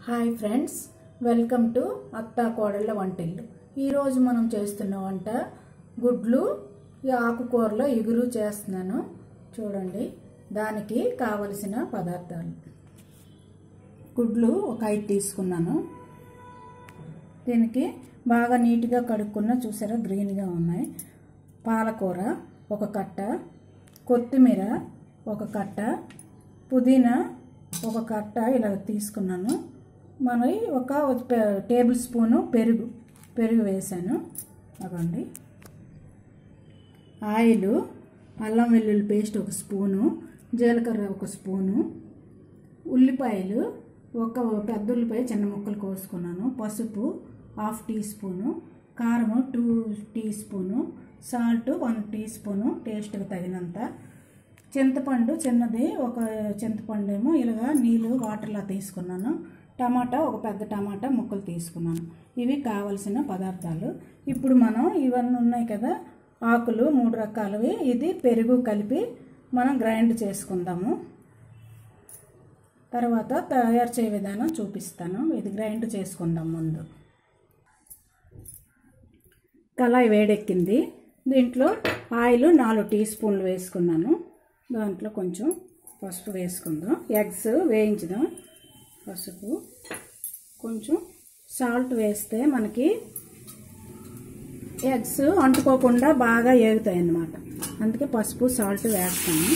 Hi friends welcome to అత్తా కోడళ్ళ వంటిల్లు ఈరోజు మనం చేస్తున్న వంట గుడ్లు ఈ ఆకుకూరలో ఇగురు చేస్తున్నాను చూడండి దానికి కావలసిన పదార్థాలు గుడ్లు ఒక ఐదు తీసుకున్నాను దీనికి బాగా నీట్గా కడుక్కున్న చూసారా గ్రీన్గా ఉన్నాయి పాలకూర ఒక కట్ట కొత్తిమీర ఒక కట్ట పుదీనా ఒక కట్ట ఇలా తీసుకున్నాను మరి ఒక పె- టేబుల్ స్పూను పెరుగు పెరుగు వేసాను అవ్వండి ఆయిల్ అల్లం వెల్లుల్లి పేస్ట్ ఒక స్పూను జీలకర్ర ఒక స్పూను ఉల్లిపాయలు ఒక పెద్ద ఉల్లిపాయ చిన్న ముక్కలు కోసుకున్నాను పసుపు హాఫ్ టీ స్పూను కారము two teaspoon salt one teaspoon టేస్ట్కి తగినంత చింతపండు చిన్నది ఒక చింతపండు ఏమో ఇలాగా నీళ్ళు వాటర్లా తీసుకున్నాను టమాటా ఒక పెద్ద టమాటా ముక్కలు తీసుకున్నాను ఇవి కావలసిన పదార్థాలు ఇప్పుడు మనం ఇవన్నీ ఉన్నాయి కదా ఆకులు మూడు రకాలవి ఇది పెరుగు కలిపి మనం గ్రైండ్ చేసుకుందాము తర్వాత తయారు చేయ విధానం చూపిస్తాను ఇది గ్రైండ్ చేసుకుందాం ముందు కళాయి వేడెక్కింది దీంట్లో ఆయిల్ నాలుగు టీ స్పూన్లు వేసుకున్నాను దాంట్లో కొంచెం పసుపు వేసుకుందాం ఎగ్స్ వేయించుదాం పసుపు కొంచెం సాల్ట్ వేస్తే మనకి ఎగ్స్ అంటుకోకుండా బాగా ఏగుతాయి అన్నమాట అందుకే పసుపు సాల్ట్ వేస్తాను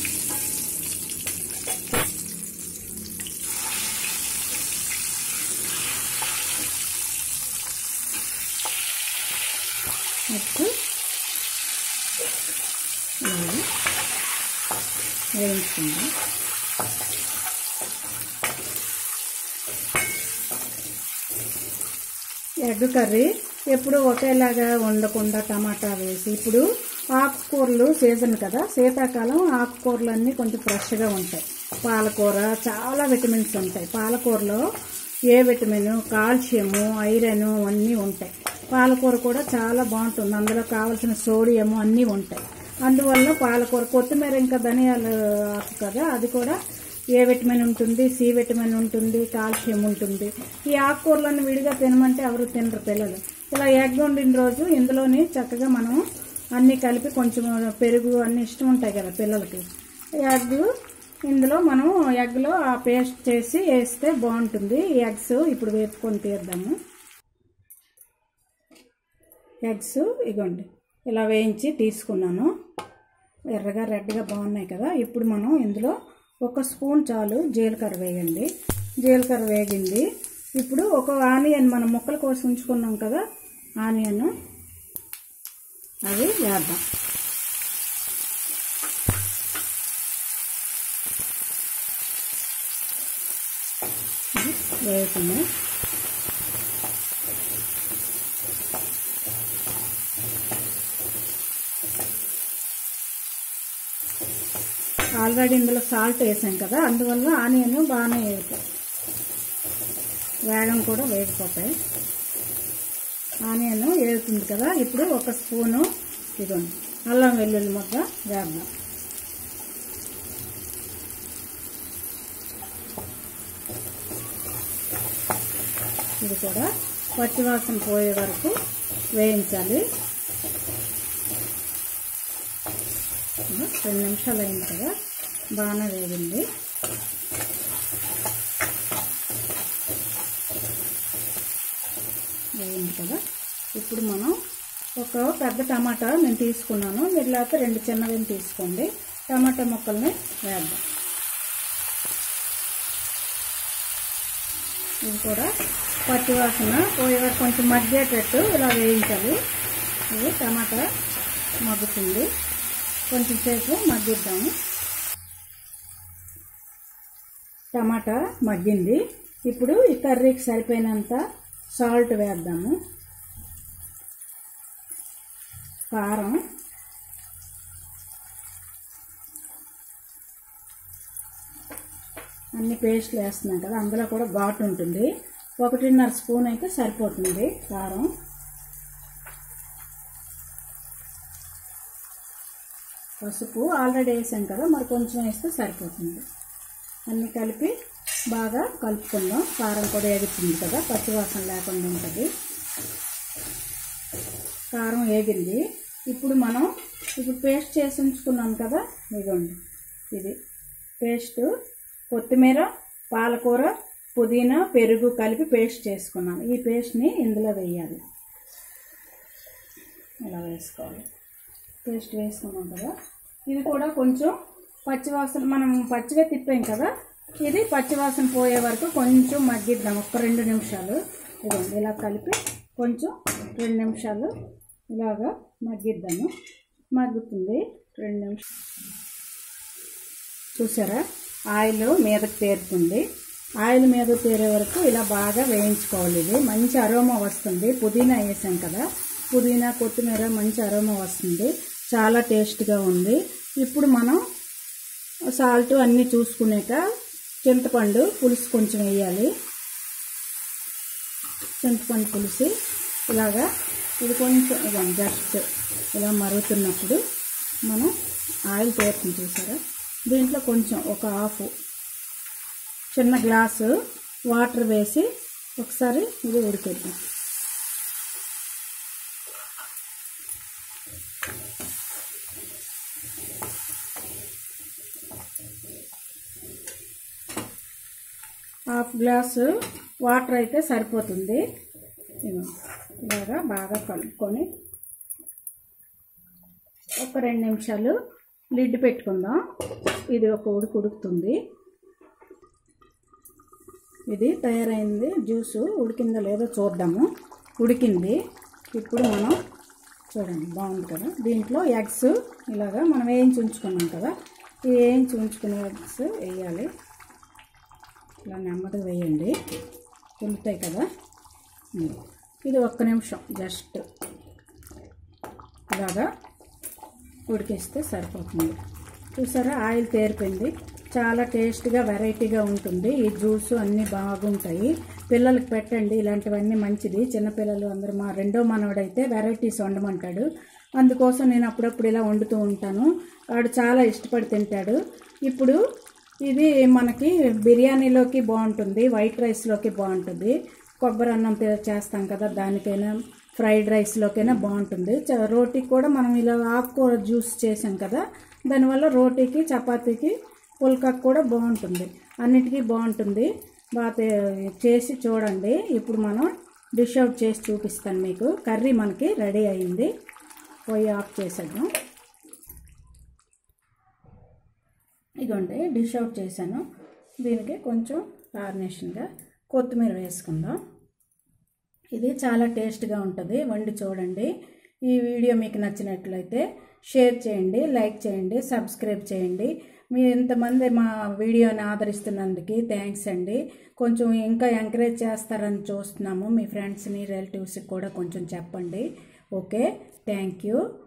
నెక్స్ట్ ఇవి వేయించుకుందాం ఎగ్ కర్రీ ఎప్పుడు ఒకేలాగా ఉండకుండా టమాటా వేసి ఇప్పుడు ఆకుకూరలు సీజన్ కదా శీతాకాలం ఆకుకూరలు అన్నీ కొంచెం ఫ్రెష్గా ఉంటాయి పాలకూర చాలా విటమిన్స్ ఉంటాయి పాలకూరలో ఏ విటమిన్ కాల్షియము ఐరన్ అన్నీ ఉంటాయి పాలకూర కూడా చాలా బాగుంటుంది అందులో కావాల్సిన సోడియము అన్నీ ఉంటాయి అందువల్ల పాలకూర కొత్తిమీర ఇంకా ధనియాలు ఆకు కదా అది కూడా ఏ విటమిన్ ఉంటుంది సి విటమిన్ ఉంటుంది కాల్షియం ఉంటుంది ఈ ఆకుకూరలను విడిగా తినమంటే ఎవరు తినరు పిల్లలు ఇలా ఎగ్ వండిన రోజు ఇందులోని చక్కగా మనం అన్నీ కలిపి కొంచెం పెరుగు అన్ని ఇష్టం ఉంటాయి కదా పిల్లలకి ఎగ్ ఇందులో మనం ఎగ్లో ఆ పేస్ట్ చేసి వేస్తే బాగుంటుంది ఈ ఎగ్స్ ఇప్పుడు వేపుకొని తీద్దాము ఎగ్స్ ఇగోండి ఇలా వేయించి తీసుకున్నాను ఎర్రగా రెడ్గా బాగున్నాయి కదా ఇప్పుడు మనం ఇందులో ఒక స్పూన్ చాలు జీలకర్ర వేయండి జీలకర్ర వేగింది ఇప్పుడు ఒక ఆనియన్ మనం ముక్కల కోసి ఉంచుకున్నాం కదా ఆనియన్ అది వేద్దాం ఇది వేగుతుంది ఆల్రెడీ ఇందులో సాల్ట్ వేసాం కదా అందువల్ల ఆనియన్ బాగానే వేగుతాయి వేగం కూడా వేగిపోతాయి ఆనియన్ వేగుతుంది కదా ఇప్పుడు ఒక స్పూను ఇదిగోండి అల్లం వెల్లుల్లి ముద్ద వేద్దాం ఇది కూడా పచ్చివాసన పోయే వరకు వేయించాలి రెండు నిమిషాలు అయింది కదా బాగానే వేగింది వేగింది కదా ఇప్పుడు మనం ఒక పెద్ద టమాటా నేను తీసుకున్నాను మీరు లేకపోతే రెండు చిన్నవి తీసుకోండి టమాటా ముక్కల్ని వేద్దాం ఇది కూడా పచ్చివాసన పోయే వరకు కొంచెం మగ్గేటట్టు ఇలా వేయించాలి ఇది టమాటా మగ్గుతుంది కొంచెం సేపు మగ్గిద్దాము టమాటా మగ్గింది ఇప్పుడు ఈ కర్రీకి సరిపోయినంత సాల్ట్ వేద్దాము కారం అన్ని పేస్ట్లు వేస్తున్నాం కదా అందులో కూడా ఘాటు ఉంటుంది ఒకటిన్నర స్పూన్ అయితే సరిపోతుంది కారం పసుపు ఆల్రెడీ వేసాం కదా మరి కొంచెం వేస్తే సరిపోతుంది అన్నీ కలిపి బాగా కలుపుకుందాం కారం కూడా ఎగుతుంది కదా పచ్చివాసన లేకుండా ఉంటుంది కారం వేగింది ఇప్పుడు మనం ఇప్పుడు పేస్ట్ చేసి ఉంచుకున్నాం కదా ఇదిగోండి ఇది పేస్ట్ కొత్తిమీర పాలకూర పుదీనా పెరుగు కలిపి పేస్ట్ చేసుకున్నాం ఈ పేస్ట్ని ఇందులో వేయాలి ఇలా వేసుకోవాలి పేస్ట్ వేసుకున్నాం కదా ఇది కూడా కొంచెం పచ్చివాసన మనం పచ్చిగా తిప్పాం కదా ఇది పచ్చివాసన పోయే వరకు కొంచెం మగ్గిద్దాం ఒక రెండు నిమిషాలు ఇదిగోండి ఇలా కలిపి కొంచెం రెండు నిమిషాలు ఇలాగా మగ్గిద్దాము మగ్గుతుంది రెండు నిమిషాలు చూసారా ఆయిల్ మీదకి తేరుతుంది ఆయిల్ మీద తేరే వరకు ఇలా బాగా వేయించుకోవాలి ఇది మంచి అరోమా వస్తుంది పుదీనా వేసాం కదా పుదీనా కొత్తిమీర మంచి అరోమా వస్తుంది చాలా టేస్ట్గా ఉంది ఇప్పుడు మనం సాల్ట్ అన్నీ చూసుకునేక చింతపండు పులుసు కొంచెం వేయాలి చింతపండు పులుసు ఇలాగా ఇది కొంచెం ఇలా జస్ట్ ఇలా మరుగుతున్నప్పుడు మనం ఆయిల్ తేరుతుంది చూసారా దీంట్లో కొంచెం ఒక హాఫ్ చిన్న గ్లాసు వాటర్ వేసి ఒకసారి ఇది ఉడికేద్దాం హాఫ్ గ్లాసు వాటర్ అయితే సరిపోతుంది ఇదిగో ఇలాగా బాగా కలుపుకొని ఒక రెండు నిమిషాలు లిడ్ పెట్టుకుందాం ఇది ఒక ఉడుకు ఉడుకుతుంది ఇది తయారైంది జ్యూసు ఉడికిందో లేదో చూద్దాము ఉడికింది ఇప్పుడు మనం చూడండి బాగుంది కదా దీంట్లో ఎగ్స్ ఇలాగా మనం వేయించి ఉంచుకున్నాం కదా ఈ వేయించి ఉంచుకునే ఎగ్స్ వేయాలి ఇలా నెమ్మదిగా వేయండి ఉల్లుతాయి కదా ఉమ్. ఇది ఒక్క నిమిషం జస్ట్ ఇలాగా ఉడికిస్తే సరిపోతుంది చూసారా ఆయిల్ తేరిపోయింది చాలా టేస్ట్గా వెరైటీగా ఉంటుంది ఈ జ్యూస్ అన్నీ బాగుంటాయి పిల్లలకి పెట్టండి ఇలాంటివన్నీ మంచిది చిన్నపిల్లలు అందరూ మా రెండో మనవడైతే వెరైటీస్ వండమంటాడు అందుకోసం నేను అప్పుడప్పుడు ఇలా వండుతూ ఉంటాను వాడు చాలా ఇష్టపడి తింటాడు ఇప్పుడు ఇది మనకి బిర్యానీలోకి బాగుంటుంది వైట్ రైస్లోకి బాగుంటుంది కొబ్బరి అన్నం తే- చేస్తాం కదా దానికైనా ఫ్రైడ్ రైస్లోకైనా బాగుంటుంది చ- రోటీకి కూడా మనం ఇలా ఆకుకూర జ్యూస్ చేసాం కదా దానివల్ల రోటీకి చపాతీకి పుల్కాకి కూడా బాగుంటుంది అన్నిటికీ బాగుంటుంది బాగా తే- చేసి చూడండి ఇప్పుడు మనం డిష్ అవుట్ చేసి చూపిస్తాను మీకు కర్రీ మనకి రెడీ అయింది పొయ్యి ఆఫ్ చేసేద్దాం ఇదిగోండి డిష్ అవుట్ చేశాను దీనికి కొంచెం గార్నిషన్గా కొత్తిమీర వేసుకుందాం ఇది చాలా టేస్ట్గా ఉంటుంది వండి చూడండి ఈ వీడియో మీకు నచ్చినట్లయితే షేర్ చేయండి లైక్ చేయండి సబ్స్క్రైబ్ చేయండి మీరు ఇంతమంది మా వీడియోని ఆదరిస్తున్నందుకు థ్యాంక్స్ అండి కొంచెం ఇంకా ఎంకరేజ్ చేస్తారని చూస్తున్నాము మీ ఫ్రెండ్స్ని రిలేటివ్స్కి కూడా కొంచెం చెప్పండి ఓకే థ్యాంక్ యూ